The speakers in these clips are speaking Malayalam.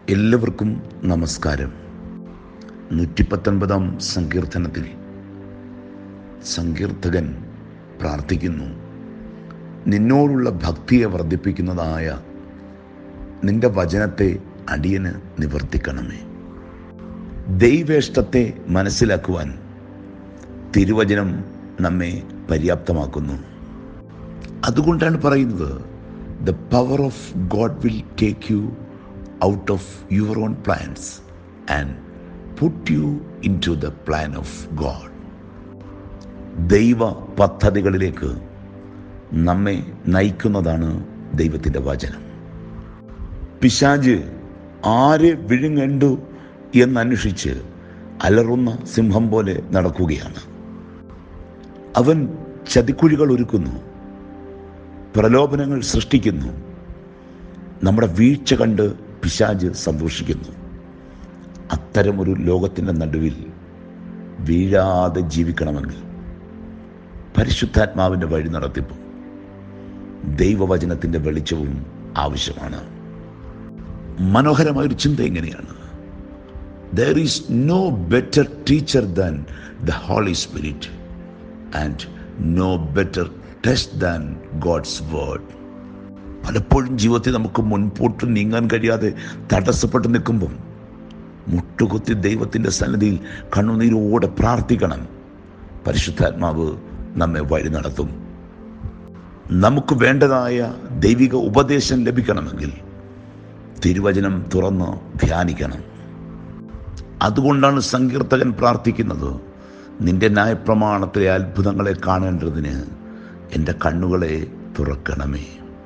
എല്ലാവർക്കും നമസ്കാരം നൂറ്റിപ്പത്തൊൻപതാം സങ്കീർത്തനത്തിൽ സങ്കീർത്തകൻ പ്രാർത്ഥിക്കുന്നു നിന്നോടുള്ള ഭക്തിയെ വർദ്ധിപ്പിക്കുന്നതായ നിന്റെ വചനത്തെ അടിയന് നിവർത്തിക്കണമേ ദൈവേഷ്ടത്തെ മനസ്സിലാക്കുവാൻ തിരുവചനം നമ്മെ പര്യാപ്തമാക്കുന്നു അതുകൊണ്ടാണ് പറയുന്നത് the power of God will take you out of your own plans and put you into the plan of God ദൈവ പദ്ധതികളിലേക്ക് നമ്മെ നയിക്കുന്നതാണ് ദൈവത്തിൻ്റെ വചനം പിശാജ് ആരെ വിഴുങ്ങണ്ടു എന്നന്വേഷിച്ച് അലറുന്ന സിംഹം പോലെ നടക്കുകയാണ് അവൻ ചതിക്കുഴികൾ ഒരുക്കുന്നു പ്രലോഭനങ്ങൾ സൃഷ്ടിക്കുന്നു നമ്മുടെ വീഴ്ച കണ്ട് പിശാജ് സന്തോഷിക്കുന്നു അത്തരമൊരു ലോകത്തിൻ്റെ നടുവിൽ വീഴാതെ ജീവിക്കണമെങ്കിൽ പരിശുദ്ധാത്മാവിൻ്റെ വഴി നടത്തിപ്പും ദൈവവചനത്തിൻ്റെ വെളിച്ചവും ആവശ്യമാണ് മനോഹരമായൊരു ചിന്ത എങ്ങനെയാണ് there is no better teacher than the holy spirit and no better test than God's word പലപ്പോഴും ജീവിതത്തിൽ നമുക്ക് മുൻപോട്ട് നീങ്ങാൻ കഴിയാതെ തടസ്സപ്പെട്ട് നിൽക്കുമ്പം മുട്ടുകുത്തി ദൈവത്തിൻ്റെ സന്നിധിയിൽ കണ്ണുനീരോടെ പ്രാർത്ഥിക്കണം പരിശുദ്ധാത്മാവ് നമ്മെ വഴി നടത്തും നമുക്ക് വേണ്ടതായ ദൈവിക ഉപദേശം ലഭിക്കണമെങ്കിൽ തിരുവചനം തുറന്ന് ധ്യാനിക്കണം അതുകൊണ്ടാണ് സങ്കീർത്തകൻ പ്രാർത്ഥിക്കുന്നത് നിന്റെ ന്യായപ്രമാണത്തിലെ അത്ഭുതങ്ങളെ കാണേണ്ടതിന് എൻ്റെ കണ്ണുകളെ തുറക്കണമേ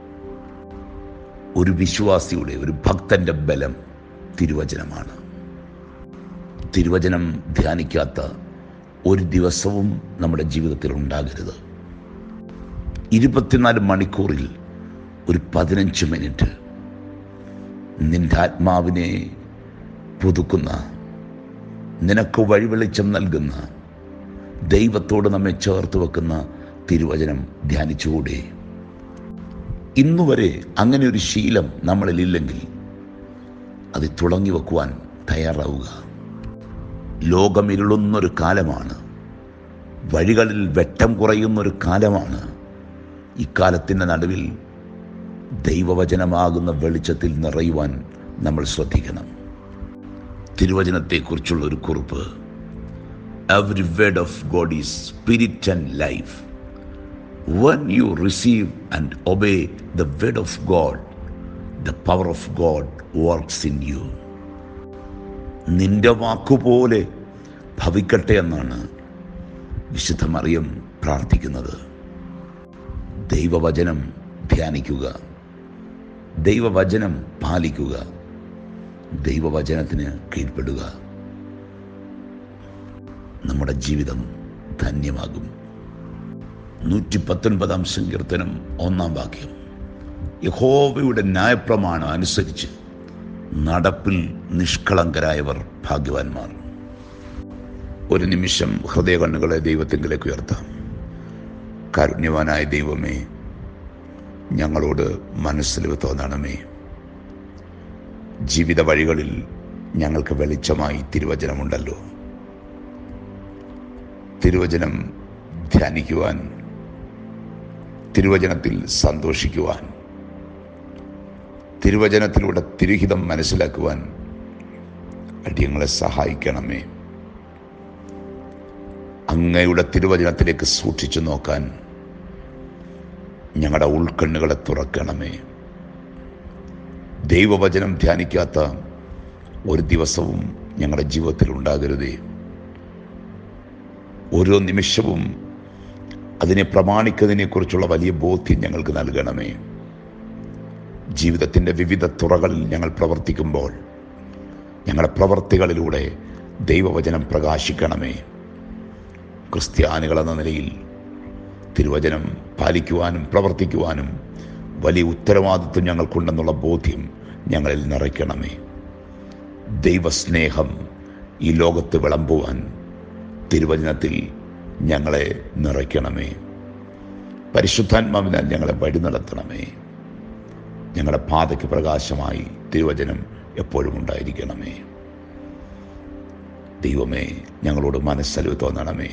ഒരു വിശ്വാസിയുടെ ഒരു ഭക്തന്റെ ബലം തിരുവചനമാണ് തിരുവചനം ധ്യാനിക്കാത്ത ഒരു ദിവസവും നമ്മുടെ ജീവിതത്തിൽ ഉണ്ടാകരുത് ഇരുപത്തിനാല് മണിക്കൂറിൽ ഒരു പതിനഞ്ച് മിനിറ്റ് നിന്റെ ആത്മാവിനെ പുതുക്കുന്ന നിനക്ക് വഴിവെളിച്ചം നൽകുന്ന ദൈവത്തോട് നമ്മെ ചേർത്ത് വെക്കുന്ന തിരുവചനം ധ്യാനിച്ചുകൂടെ ഇന്നുവരെ അങ്ങനെ ഒരു ശീലം നമ്മളിലില്ലെങ്കിൽ അത് തുടങ്ങി വെക്കുവാൻ തയ്യാറാവുക ലോകമിരുളുന്നൊരു കാലമാണ് വഴികളിൽ വെട്ടം കുറയുന്നൊരു കാലമാണ് ഇക്കാലത്തിൻ്റെ നടുവിൽ ദൈവവചനമാകുന്ന വെളിച്ചത്തിൽ നിറയുവാൻ നമ്മൾ ശ്രദ്ധിക്കണം തിരുവചനത്തെക്കുറിച്ചുള്ള ഒരു കുറിപ്പ് every word of God is spirit and life when you receive and obey the word of God, the power of God works in you. നിന്റെ വാക്കുപോലെ ഭവിക്കട്ടെ എന്നാണ് വിശുദ്ധ മറിയം പ്രാർത്ഥിക്കുന്നത് ദൈവവചനം ധ്യാനിക്കുക ദൈവവചനം പാലിക്കുക ദൈവവചനത്തിന് കീഴ്പ്പെടുക നമ്മുടെ ജീവിതം ധന്യമാകും നൂറ്റി പത്തൊൻപതാം സങ്കീർത്തനം ഒന്നാം വാക്യം യഹോവയുടെ ന്യായപ്രമാണം അനുസരിച്ച് നടപ്പിൽ നിഷ്കളങ്കരായവർ ഭാഗ്യവാന്മാർ ഒരു നിമിഷം ഹൃദയ കണ്ണുകളെ ദൈവത്തിങ്കിലേക്ക് ഉയർത്താം കാരുണ്യവാനായ ദൈവമേ ഞങ്ങളോട് മനസ്സിൽ തോന്നണമേ ജീവിത വഴികളിൽ ഞങ്ങൾക്ക് വെളിച്ചമായി തിരുവചനമുണ്ടല്ലോ തിരുവചനം ധ്യാനിക്കുവാൻ തിരുവചനത്തിൽ സന്തോഷിക്കുവാൻ തിരുവചനത്തിലൂടെ തിരുഹിതം മനസ്സിലാക്കുവാൻ അടിയങ്ങളെ സഹായിക്കണമേ അങ്ങയുടെ തിരുവചനത്തിലേക്ക് സൂക്ഷിച്ചു നോക്കാൻ ഞങ്ങളുടെ ഉൾക്കണ്ണുകളെ തുറക്കണമേ ദൈവവചനം ധ്യാനിക്കാത്ത ഒരു ദിവസവും ഞങ്ങളുടെ ജീവിതത്തിൽ ഉണ്ടാകരുതേ ഓരോ നിമിഷവും അതിനെ പ്രമാണിക്കുന്നതിനെക്കുറിച്ചുള്ള വലിയ ബോധ്യം ഞങ്ങൾക്ക് നൽകണമേ ജീവിതത്തിൻ്റെ വിവിധ തുറകളിൽ ഞങ്ങൾ പ്രവർത്തിക്കുമ്പോൾ ഞങ്ങളുടെ പ്രവർത്തികളിലൂടെ ദൈവവചനം പ്രകാശിക്കണമേ ക്രിസ്ത്യാനികൾ എന്ന നിലയിൽ തിരുവചനം പാലിക്കുവാനും പ്രവർത്തിക്കുവാനും വലിയ ഉത്തരവാദിത്വം ഞങ്ങൾക്കുണ്ടെന്നുള്ള ബോധ്യം ഞങ്ങളിൽ നിറയ്ക്കണമേ ദൈവസ്നേഹം ഈ ലോകത്ത് വിളമ്പുവാൻ തിരുവചനത്തിൽ ഞങ്ങളെ നിറയ്ക്കണമേ പരിശുദ്ധാത്മാവിനാൽ ഞങ്ങളെ വഴി നടത്തണമേ ഞങ്ങളുടെ പാതയ്ക്ക് പ്രകാശമായി തിരുവചനം എപ്പോഴും ഉണ്ടായിരിക്കണമേ ദൈവമേ ഞങ്ങളോട് മനസ്സലിവ് തോന്നണമേ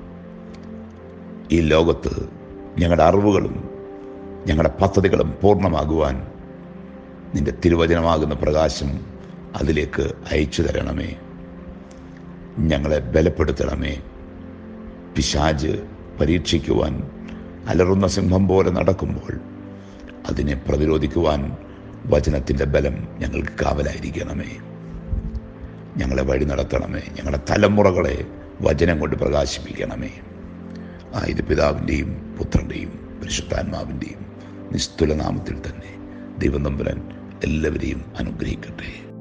ഈ ലോകത്ത് ഞങ്ങളുടെ അറിവുകളും ഞങ്ങളുടെ പദ്ധതികളും പൂർണ്ണമാകുവാൻ നിന്റെ തിരുവചനമാകുന്ന പ്രകാശം അതിലേക്ക് അയച്ചു തരണമേ ഞങ്ങളെ ബലപ്പെടുത്തണമേ പിശാജ് പരീക്ഷിക്കുവാൻ അലറുന്ന സിംഹം പോലെ നടക്കുമ്പോൾ അതിനെ പ്രതിരോധിക്കുവാൻ വചനത്തിൻ്റെ ബലം ഞങ്ങൾക്ക് കാവലായിരിക്കണമേ ഞങ്ങളെ വഴി നടത്തണമേ ഞങ്ങളുടെ തലമുറകളെ വചനം കൊണ്ട് പ്രകാശിപ്പിക്കണമേ ആ ഇത് പിതാവിൻ്റെയും പുത്രൻ്റെയും പരിശുദ്ധാത്മാവിൻ്റെയും നിസ്തുല നാമത്തിൽ തന്നെ ദൈവം തമ്പുരാൻ എല്ലാവരെയും അനുഗ്രഹിക്കട്ടെ